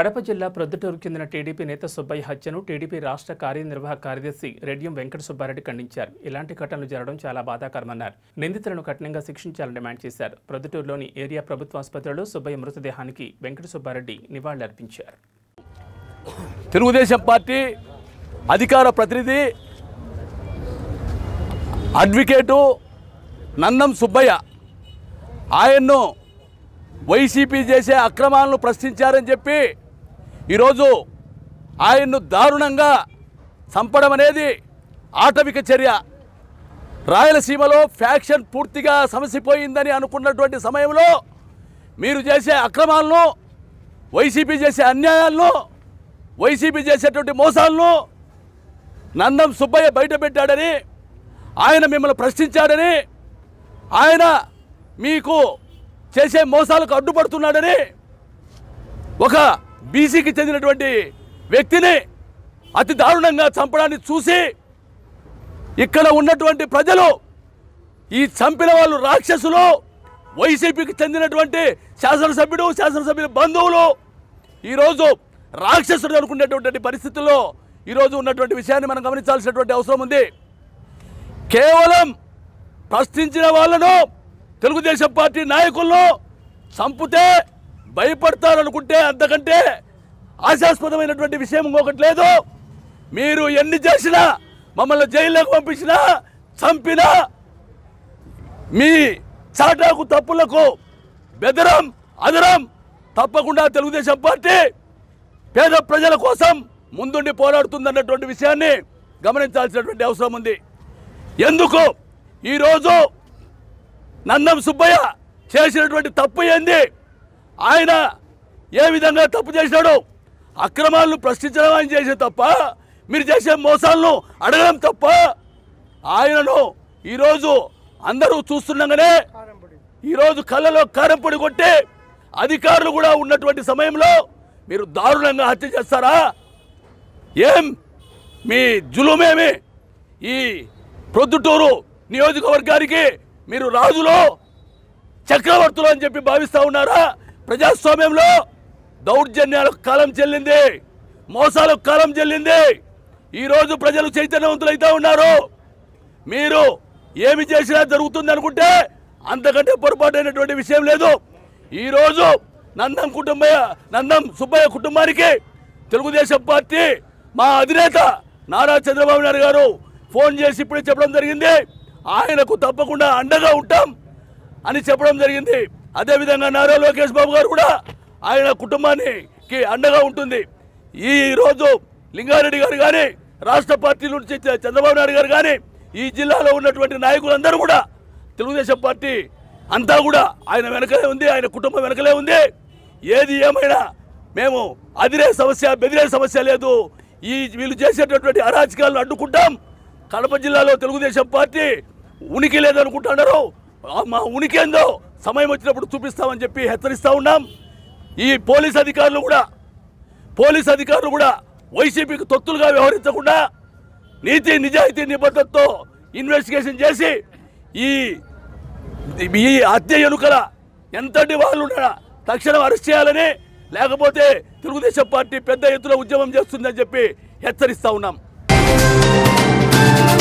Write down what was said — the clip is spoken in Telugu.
కడప జిల్లా ప్రొద్దుటూరు చెందిన టీడీపీ నేత సుబ్బయ్య హత్యను టీడీపీ రాష్ట్ర కార్యనిర్వాహక కార్యదర్శి రెడ్యం వెంకట సుబ్బారెడ్డి ఖండించారు ఇలాంటి ఘటనలు జరగడం చాలా బాధాకరమన్నారు నిందితులను కఠినంగా శిక్షించాలని డిమాండ్ చేశారు ప్రొద్దుటూరులోని ఏరియా ప్రభుత్వ ఆసుపత్రిలో సుబ్బయ్య మృతదేహానికి వెంకట సుబ్బారెడ్డి నివాళులర్పించారు తెలుగుదేశం పార్టీ అధికార ప్రతినిధి అడ్వకేటు నన్నం సుబ్బయ్య ఆయన్ను వైసీపీ చేసే అక్రమాలను ప్రశ్నించారని చెప్పి ఈరోజు ఆయన్ను దారుణంగా చంపడం అనేది ఆటవిక చర్య రాయలసీమలో ఫ్యాక్షన్ పూర్తిగా సమసిపోయిందని అనుకున్నటువంటి సమయంలో మీరు చేసే అక్రమాలను వైసీపీ చేసే అన్యాయాలను వైసీపీ చేసేటువంటి మోసాలను నందం సుబ్బయ్య బయట పెట్టాడని ఆయన మిమ్మల్ని ప్రశ్నించాడని ఆయన మీకు చేసే మోసాలకు అడ్డుపడుతున్నాడని ఒక బీసీకి చెందినటువంటి వ్యక్తిని అతి దారుణంగా చంపడాన్ని చూసి ఇక్కడ ఉన్నటువంటి ప్రజలు ఈ చంపిన వాళ్ళు రాక్షసులు వైసీపీకి చెందినటువంటి శాసనసభ్యుడు శాసనసభ్యుల బంధువులు ఈరోజు రాక్షసుడు అనుకునేటువంటి పరిస్థితుల్లో ఈరోజు ఉన్నటువంటి విషయాన్ని మనం గమనించాల్సినటువంటి అవసరం ఉంది కేవలం ప్రశ్నించిన వాళ్ళను తెలుగుదేశం పార్టీ నాయకులను చంపితే భయపడతారనుకుంటే అంతకంటే ఆశాస్పదమైనటువంటి విషయం ఇంకొకటి లేదు మీరు ఎన్ని చేసినా మమ్మల్ని జైల్లోకి పంపించినా చంపినా మీ చాటాకు తప్పులకు బెదరం అదరం తప్పకుండా తెలుగుదేశం పార్టీ పేద ప్రజల కోసం ముందుండి పోరాడుతుందన్నటువంటి విషయాన్ని గమనించాల్సినటువంటి అవసరం ఉంది ఎందుకు ఈరోజు నందం సుబ్బయ్య చేసినటువంటి తప్పు ఏంది ఆయన ఏ విధంగా తప్పు చేశాడు అక్రమాలను ప్రశ్నించడం ఆయన చేసే తప్ప మీరు చేసే మోసాలను అడగడం తప్ప ఆయనను ఈరోజు అందరూ చూస్తుండగానే ఈరోజు కళ్ళలో కారం పొడి కొట్టి అధికారులు కూడా ఉన్నటువంటి సమయంలో మీరు దారుణంగా హత్య చేస్తారా ఏం మీ జులుమేమి ఈ ప్రొద్దుటూరు నియోజకవర్గానికి మీరు రాజులో చక్రవర్తులు అని చెప్పి భావిస్తా ఉన్నారా ప్రజాస్వామ్యంలో దౌర్జన్యాలకు కాలం చెల్లింది మోసాలకు కాలం చెల్లింది ఈరోజు ప్రజలు చైతన్యవంతులైతే ఉన్నారు మీరు ఏమి చేసినా జరుగుతుంది అనుకుంటే అంతకంటే పొరపాటైనటువంటి విషయం లేదు ఈరోజు నందం కుటుంబయ్య నందం సుబ్బయ్య కుటుంబానికి తెలుగుదేశం పార్టీ మా అధినేత నారా చంద్రబాబు నాయుడు గారు ఫోన్ చేసి ఇప్పుడే చెప్పడం జరిగింది ఆయనకు తప్పకుండా అండగా ఉంటాం అని చెప్పడం జరిగింది అదేవిధంగా నారా లోకేష్ బాబు గారు కూడా ఆయన కుటుంబానికి అండగా ఉంటుంది ఈ రోజు లింగారెడ్డి గారు కానీ రాష్ట్ర పార్టీ నుంచి చ- చంద్రబాబు నాయుడు గారు కానీ ఈ జిల్లాలో ఉన్నటువంటి నాయకులందరూ కూడా తెలుగుదేశం పార్టీ అంతా కూడా ఆయన వెనకలే ఉంది ఆయన కుటుంబం వెనకలే ఉంది ఏది ఏమైనా మేము అదిరే సమస్య బెదిరే సమస్య లేదు ఈ వీళ్ళు చేసేటటువంటి అరాచకాలను అడ్డుకుంటాం కడప జిల్లాలో తెలుగుదేశం పార్టీ ఉనికి లేదనుకుంటున్నారు ఆ మా ఉనికి ఏందో సమయం వచ్చినప్పుడు చూపిస్తామని చెప్పి హెచ్చరిస్తా ఉన్నాం ఈ పోలీస్ అధికారులు కూడా పోలీస్ అధికారులు కూడా వైసీపీకి తొత్తులుగా వ్యవహరించకుండా నీతి నిజాయితీ నిబద్ధతతో ఇన్వెస్టిగేషన్ చేసి ఈ ఈ హత్య ఎనుకల ఎంతటి వాళ్ళు ఉన్నారా తక్షణం అరెస్ట్ చేయాలని లేకపోతే తెలుగుదేశం పార్టీ పెద్ద ఎత్తున ఉద్యమం చేస్తుందని చెప్పి హెచ్చరిస్తా ఉన్నాం